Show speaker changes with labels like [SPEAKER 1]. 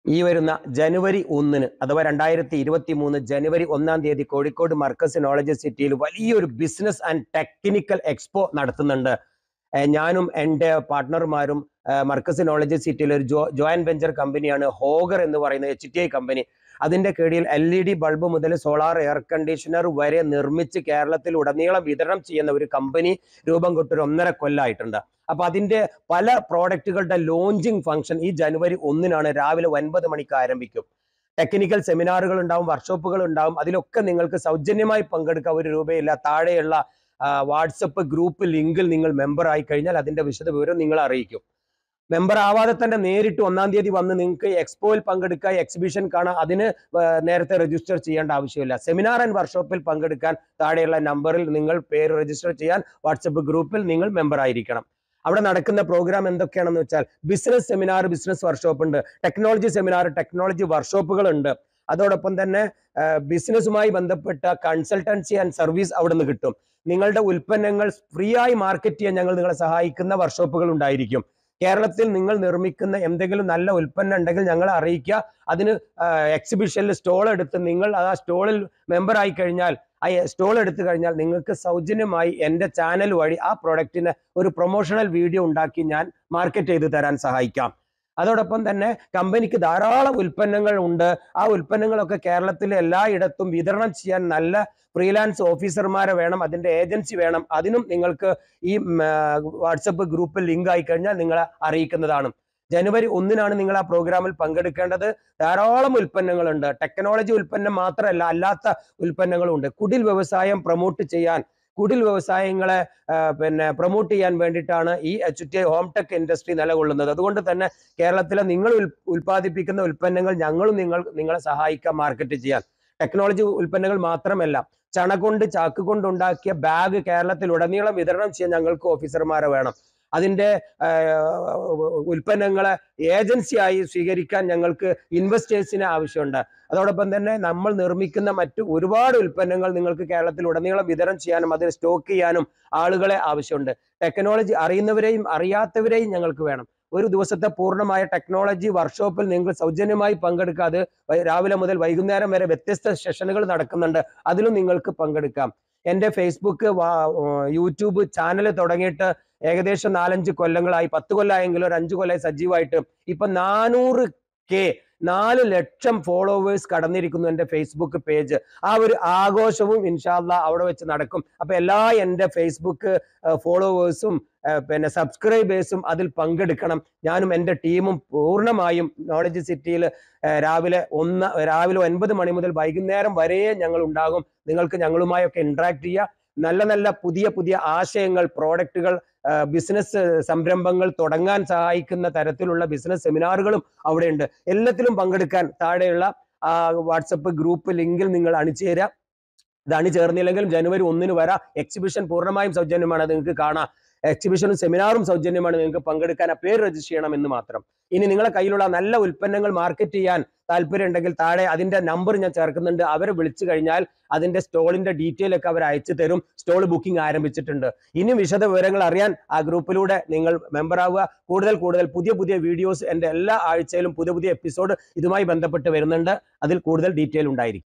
[SPEAKER 1] ഈ വരുന്ന ജനുവരി ഒന്നിന് അഥവാ രണ്ടായിരത്തി ഇരുപത്തി മൂന്ന് ജനുവരി ഒന്നാം തീയതി കോഴിക്കോട് മർക്കസ് നോളജ് സിറ്റിയിൽ വലിയൊരു ബിസിനസ് ആൻഡ് ടെക്നിക്കൽ എക്സ്പോ നടത്തുന്നുണ്ട് ഏർ ഞാനും എൻ്റെ പാർട്ട്ണർമാരും മർക്കസ് നോളജ് സിറ്റിയിൽ ഒരു ജോ ജോയിന്റ് വെഞ്ചർ കമ്പനിയാണ് ഹോഗർ എന്ന് പറയുന്ന എച്ച് ടി ഐ കമ്പനി അതിന്റെ കീഴിൽ എൽ ഇ ഡി ബൾബ് മുതൽ സോളാർ എയർ കണ്ടീഷണർ വരെ നിർമ്മിച്ച് കേരളത്തിൽ ഉടനീളം വിതരണം ചെയ്യുന്ന ഒരു കമ്പനി രൂപം കൊണ്ടൊരു ഒന്നര കൊല്ലമായിട്ടുണ്ട് അപ്പൊ അതിന്റെ പല പ്രോഡക്റ്റുകളുടെ ലോഞ്ചിങ് ഫംഗ്ഷൻ ഈ ജനുവരി ഒന്നിനാണ് രാവിലെ ഒൻപത് മണിക്ക് ആരംഭിക്കും ടെക്നിക്കൽ സെമിനാറുകൾ ഉണ്ടാവും വർക്ക്ഷോപ്പുകൾ ഉണ്ടാവും അതിലൊക്കെ നിങ്ങൾക്ക് സൗജന്യമായി പങ്കെടുക്കാൻ ഒരു രൂപയില്ല താഴെയുള്ള വാട്സപ്പ് ഗ്രൂപ്പ് ലിങ്കിൽ നിങ്ങൾ മെമ്പർ ആയി കഴിഞ്ഞാൽ അതിന്റെ വിശദ വിവരം നിങ്ങൾ അറിയിക്കും മെമ്പർ ആവാതെ തന്നെ നേരിട്ട് ഒന്നാം തീയതി വന്ന് നിങ്ങൾക്ക് എക്സ്പോയിൽ പങ്കെടുക്കുക എക്സിബിഷൻ കാണാം അതിന് ഏർ നേരത്തെ രജിസ്റ്റർ ചെയ്യേണ്ട ആവശ്യമില്ല സെമിനാർ ആൻഡ് വർക്ക്ഷോപ്പിൽ പങ്കെടുക്കാൻ താഴെയുള്ള നമ്പറിൽ നിങ്ങൾ പേര് രജിസ്റ്റർ ചെയ്യാൻ വാട്സപ്പ് ഗ്രൂപ്പിൽ നിങ്ങൾ മെമ്പർ ആയിരിക്കണം അവിടെ നടക്കുന്ന പ്രോഗ്രാം എന്തൊക്കെയാണെന്ന് വെച്ചാൽ ബിസിനസ് സെമിനാർ ബിസിനസ് വർക്ക്ഷോപ്പ് ഉണ്ട് ടെക്നോളജി സെമിനാർ ടെക്നോളജി വർക്ക്ഷോപ്പുകൾ ഉണ്ട് അതോടൊപ്പം തന്നെ ബിസിനസ്സുമായി ബന്ധപ്പെട്ട കൺസൾട്ടൻസി ആൻഡ് സർവീസ് അവിടെ നിന്ന് കിട്ടും നിങ്ങളുടെ ഉൽപ്പന്നങ്ങൾ ഫ്രീ ആയി മാർക്കറ്റ് ചെയ്യാൻ ഞങ്ങൾ നിങ്ങളെ സഹായിക്കുന്ന വർക്ക്ഷോപ്പുകൾ ഉണ്ടായിരിക്കും കേരളത്തിൽ നിങ്ങൾ നിർമ്മിക്കുന്ന എന്തെങ്കിലും നല്ല ഉൽപ്പന്നം ഉണ്ടെങ്കിൽ ഞങ്ങളെ അറിയിക്കുക അതിന് എക്സിബിഷനിൽ സ്റ്റോൾ എടുത്ത് നിങ്ങൾ ആ സ്റ്റോളിൽ മെമ്പർ ആയി കഴിഞ്ഞാൽ ആ സ്റ്റോൾ എടുത്തു കഴിഞ്ഞാൽ നിങ്ങൾക്ക് സൗജന്യമായി എൻ്റെ ചാനൽ വഴി ആ പ്രൊഡക്റ്റിന് ഒരു പ്രൊമോഷണൽ വീഡിയോ ഉണ്ടാക്കി ഞാൻ മാർക്കറ്റ് ചെയ്ത് തരാൻ സഹായിക്കാം അതോടൊപ്പം തന്നെ കമ്പനിക്ക് ധാരാളം ഉൽപ്പന്നങ്ങൾ ഉണ്ട് ആ ഉൽപ്പന്നങ്ങളൊക്കെ കേരളത്തിലെ എല്ലായിടത്തും വിതരണം ചെയ്യാൻ നല്ല ഫ്രീലാൻസ് ഓഫീസർമാരെ വേണം അതിന്റെ ഏജൻസി വേണം അതിനും നിങ്ങൾക്ക് ഈ വാട്സപ്പ് ഗ്രൂപ്പിൽ ലിങ്ക് ആയി കഴിഞ്ഞാൽ നിങ്ങളെ അറിയിക്കുന്നതാണ് ജനുവരി ഒന്നിനാണ് നിങ്ങൾ ആ പ്രോഗ്രാമിൽ പങ്കെടുക്കേണ്ടത് ധാരാളം ഉൽപ്പന്നങ്ങളുണ്ട് ടെക്നോളജി ഉൽപ്പന്നം മാത്രമല്ല അല്ലാത്ത ഉൽപ്പന്നങ്ങളും ഉണ്ട് കുടിൽ വ്യവസായം പ്രൊമോട്ട് ചെയ്യാൻ കുടിൽ വ്യവസായങ്ങളെ പിന്നെ പ്രൊമോട്ട് ചെയ്യാൻ വേണ്ടിയിട്ടാണ് ഈ H T I home tech industry നിലകൊള്ളുന്നത് അതുകൊണ്ട് തന്നെ കേരളത്തിലെ നിങ്ങൾ ഉൽപ്പാദിപ്പിക്കുന്ന ഉൽപ്പന്നങ്ങൾ ഞങ്ങളും നിങ്ങൾ നിങ്ങളെ സഹായിക്കാം മാർക്കറ്റ് ചെയ്യാൻ ടെക്നോളജി ഉൽപ്പന്നങ്ങൾ മാത്രമല്ല ചണ കൊണ്ട് ചാക്ക് കൊണ്ട് ഉണ്ടാക്കിയ ബാഗ് കേരളത്തിൽ ഉടനീളം വിതരണം ചെയ്യാൻ ഞങ്ങൾക്ക് ഓഫീസർമാരെ വേണം അതിന്റെ ഉൽപ്പന്നങ്ങളെ ഏജൻസിയായി സ്വീകരിക്കാൻ ഞങ്ങൾക്ക് ഇൻവെസ്റ്റേഴ്സിന് ആവശ്യമുണ്ട് അതോടൊപ്പം തന്നെ നമ്മൾ നിർമ്മിക്കുന്ന മറ്റു ഒരുപാട് ഉൽപ്പന്നങ്ങൾ നിങ്ങൾക്ക് കേരളത്തിൽ ഉടനീളം വിതരണം ചെയ്യാനും അതിന് സ്റ്റോക്ക് ചെയ്യാനും ആളുകളെ ആവശ്യമുണ്ട് ടെക്നോളജി അറിയുന്നവരെയും അറിയാത്തവരെയും ഞങ്ങൾക്ക് വേണം ഒരു ദിവസത്തെ പൂർണ്ണമായ ടെക്നോളജി വർക്ക്ഷോപ്പിൽ നിങ്ങൾ സൗജന്യമായി പങ്കെടുക്കാതെ രാവിലെ മുതൽ വൈകുന്നേരം വരെ വ്യത്യസ്ത സെഷനുകൾ നടക്കുന്നുണ്ട് അതിലും നിങ്ങൾക്ക് പങ്കെടുക്കാം എൻ്റെ ഫേസ്ബുക്ക് യൂട്യൂബ് ചാനൽ തുടങ്ങിയിട്ട് ഏകദേശം നാലഞ്ച് കൊല്ലങ്ങളായി പത്ത് കൊല്ലമായെങ്കിലും ഒരു അഞ്ച് കൊല്ലമായി സജീവമായിട്ട് ഇപ്പൊ നാനൂറ് കെ നാല് ലക്ഷം ഫോളോവേഴ്സ് കടന്നിരിക്കുന്നു എൻ്റെ ഫേസ്ബുക്ക് പേജ് ആ ഒരു ആഘോഷവും ഇൻഷാല്ല അവിടെ വെച്ച് നടക്കും അപ്പൊ എല്ലാ എൻ്റെ ഫേസ്ബുക്ക് ഫോളോവേഴ്സും പിന്നെ സബ്സ്ക്രൈബേഴ്സും അതിൽ പങ്കെടുക്കണം ഞാനും എൻ്റെ ടീമും പൂർണ്ണമായും നോളജ് സിറ്റിയിൽ രാവിലെ ഒന്ന് രാവിലെ ഒൻപത് മണി മുതൽ വൈകുന്നേരം വരെ ഞങ്ങൾ ഉണ്ടാകും നിങ്ങൾക്ക് ഞങ്ങളുമായൊക്കെ ഇന്ററാക്ട് ചെയ്യുക നല്ല നല്ല പുതിയ പുതിയ ആശയങ്ങൾ പ്രോഡക്റ്റുകൾ ബിസിനസ് സംരംഭങ്ങൾ തുടങ്ങാൻ സഹായിക്കുന്ന തരത്തിലുള്ള ബിസിനസ് സെമിനാറുകളും അവിടെയുണ്ട് എല്ലാത്തിലും പങ്കെടുക്കാൻ താഴെയുള്ള ആ വാട്സപ്പ് ഗ്രൂപ്പ് ലിങ്കിൽ നിങ്ങൾ അണിചേരുക ഇത് അണിചേർന്നില്ലെങ്കിലും ജനുവരി ഒന്നിന് വരാം എക്സിബിഷൻ പൂർണ്ണമായും സൗജന്യമാണ് അത് നിങ്ങൾക്ക് കാണാം എക്സിബിഷനും സെമിനാറും സൗജന്യമാണ് നിങ്ങൾക്ക് പങ്കെടുക്കാൻ ആ പേര് രജിസ്റ്റർ ചെയ്യണം എന്ന് മാത്രം ഇനി നിങ്ങളെ കയ്യിലുള്ള നല്ല ഉൽപ്പന്നങ്ങൾ മാർക്കറ്റ് ചെയ്യാൻ താല്പര്യം ഉണ്ടെങ്കിൽ താഴെ അതിന്റെ നമ്പർ ഞാൻ ചേർക്കുന്നുണ്ട് അവരെ വിളിച്ചു കഴിഞ്ഞാൽ അതിന്റെ സ്റ്റോളിന്റെ ഡീറ്റെയിൽ ഒക്കെ അവർ അയച്ചു തരും സ്റ്റോൾ ബുക്കിംഗ് ആരംഭിച്ചിട്ടുണ്ട് ഇനി വിശദ വിവരങ്ങൾ അറിയാൻ ആ ഗ്രൂപ്പിലൂടെ നിങ്ങൾ മെമ്പർ ആവുക കൂടുതൽ കൂടുതൽ പുതിയ പുതിയ വീഡിയോസ് എൻ്റെ എല്ലാ ആഴ്ചയിലും പുതിയ പുതിയ എപ്പിസോഡ് ഇതുമായി ബന്ധപ്പെട്ട് വരുന്നുണ്ട് അതിൽ കൂടുതൽ ഡീറ്റെയിൽ ഉണ്ടായിരിക്കും